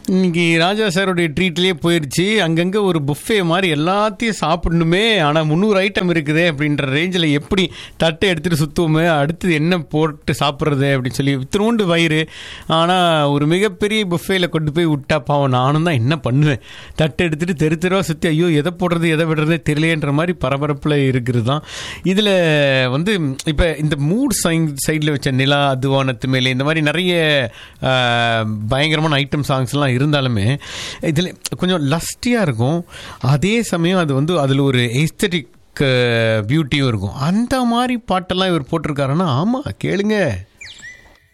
இன்னைக்கு ராஜா சாருடைய ட்ரீட்லேயே போயிடுச்சு அங்கங்கே ஒரு புஃபே மாதிரி எல்லாத்தையும் சாப்பிடணுமே ஆனால் முந்நூறு ஐட்டம் இருக்குதே அப்படின்ற ரேஞ்சில் எப்படி தட்டை எடுத்துகிட்டு சுற்றுவோமே அடுத்தது என்ன போட்டு சாப்பிட்றது அப்படின்னு சொல்லி இத்தினோண்டு வயிறு ஆனால் ஒரு மிகப்பெரிய புஃபேயில் கொண்டு போய் விட்டா பாவம் நானும் தான் என்ன பண்ணுவேன் தட்டை எடுத்துகிட்டு தெரு தெருவா சுற்றி ஐயோ எதை போடுறது எதை விடுறதே தெரியலையன்ற மாதிரி பரபரப்பில் இருக்கிறது தான் இதில் வந்து இப்போ இந்த மூட் சைங் சைடில் வச்ச நிலா அதுவானத்து மேலே இந்த மாதிரி நிறைய ஆஹ், பயங்கரமான ஐட்டம் சாங்ஸ்லாம் இருந்தாலுமே இதில் கொஞ்சம் லஸ்டியாக இருக்கும் அதே சமயம் அது வந்து அதில் ஒரு எஸ்தட்டிக் பியூட்டியும் இருக்கும் அந்த மாதிரி பாட்டெல்லாம் இவர் போட்டிருக்காருன்னா ஆமாம் கேளுங்க